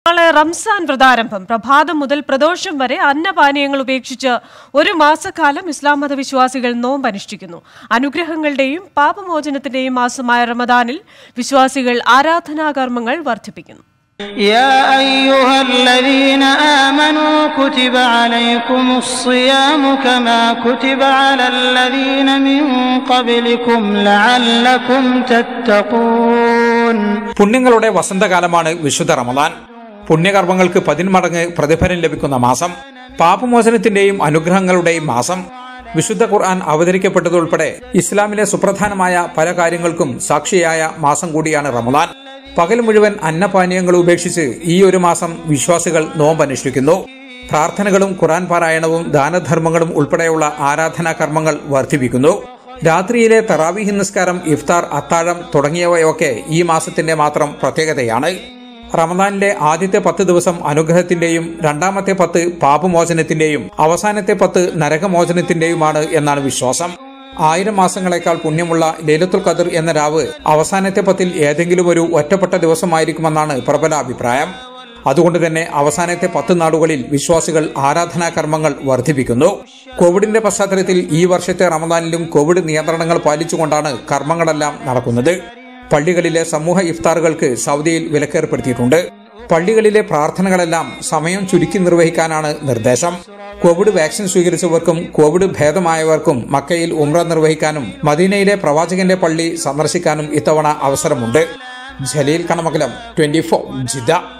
നാളെ റംസാൻ വ്രതാരംഭം പ്രഭാതം മുതൽ പ്രദോഷം വരെ അന്നപാനീയങ്ങൾ ഉപേക്ഷിച്ച് ഒരു മാസക്കാലം ഇസ്ലാം മത വിശ്വാസികൾ നോമ്പ് അനുഷ്ഠിക്കുന്നു അനുഗ്രഹങ്ങളുടെയും പാപമോചനത്തിന്റെയും മാസമായ റമദാനിൽ വിശ്വാസികൾ ആരാധനാകർമ്മങ്ങൾ വർദ്ധിപ്പിക്കുന്നു يا أيها الذين آمنوا كتب عليكم الصيام كما كتب على الذين من قبلكم لعلكم تتقون പുണ്യങ്ങളുടെ വസന്തകാലമാണ് വിശുദ്ധ റമദാൻ പുണ്യകർമ്മങ്ങൾക്ക് പതിന്മടങ്ങ് പ്രതിഫലം ലഭിക്കുന്ന മാസം പാപമോചനത്തിന്റെയും അനുഗ്രഹങ്ങളുടെയും മാസം വിശുദ്ധ ഖുർആൻ അവതരിക്കപ്പെട്ടതുൾപ്പെടെ ഇസ്ലാമിലെ സുപ്രധാനമായ പല കാര്യങ്ങൾക്കും സാക്ഷിയായ മാസം കൂടിയാണ് റമദാൻ പകൽ മുഴുവൻ അന്നപാനീയങ്ങൾ ഉപേക്ഷിച്ച് ഈ ഒരു മാസം വിശ്വാസികൾ നോമ്പ് അനുഷ്ഠിക്കുന്നു പ്രാർത്ഥനകളും ഖുറാൻ പാരായണവും ദാനധർമ്മങ്ങളും ഉൾപ്പെടെയുള്ള ആരാധനാ കർമ്മങ്ങൾ വർദ്ധിപ്പിക്കുന്നു രാത്രിയിലെ തറാവീഹ് നിസ്കാരം ഇഫ്താർ അത്താഴം തുടങ്ങിയവയൊക്കെ ഈ മാസത്തിന്റെ മാത്രം പ്രത്യേകതയാണ് റമദാനിലെ ആദ്യത്തെ പത്ത് ദിവസം അനുഗ്രഹത്തിന്റെയും രണ്ടാമത്തെ പത്ത് പാപമോചനത്തിന്റെയും അവസാനത്തെ പത്ത് നരകമോചനത്തിന്റെയുമാണ് എന്നാണ് വിശ്വാസം ആയിരം മാസങ്ങളെക്കാൾ പുണ്യമുള്ള ലൈലത്തുൽ ഖദർ എന്ന രാവ് അവസാനത്തെ പത്തിൽ ഏതെങ്കിലും ഒരു ഒറ്റപ്പെട്ട ദിവസമായിരിക്കുമെന്നാണ് പ്രബല അഭിപ്രായം അതുകൊണ്ട് തന്നെ അവസാനത്തെ പത്ത് നാടുകളിൽ വിശ്വാസികൾ ആരാധനാ കർമ്മങ്ങൾ വർദ്ധിപ്പിക്കുന്നു കോവിഡിന്റെ പശ്ചാത്തലത്തിൽ ഈ വർഷത്തെ റമദാനിലും കോവിഡ് നിയന്ത്രണങ്ങൾ പാലിച്ചുകൊണ്ടാണ് കർമ്മങ്ങളെല്ലാം നടക്കുന്നത് പള്ളികളിലെ സമൂഹ ഇഫ്താറുകൾക്ക് സൗദിയിൽ വിലക്കേർപ്പെടുത്തിയിട്ടുണ്ട് പള്ളികളിലെ പ്രാർത്ഥനകളെല്ലാം സമയം ചുരുക്കി നിർവഹിക്കാനാണ് നിർദ്ദേശം കോവിഡ് വാക്സിൻ സ്വീകരിച്ചവർക്കും കോവിഡ് ഭേദമായവർക്കും മക്കയിൽ ഉംറ നിർവഹിക്കാനും മദീനയിലെ പ്രവാചകന്റെ പള്ളി സന്ദർശിക്കാനും ഇത്തവണ അവസരമുണ്ട് Jaleel Kanamakalam twenty four Jeddah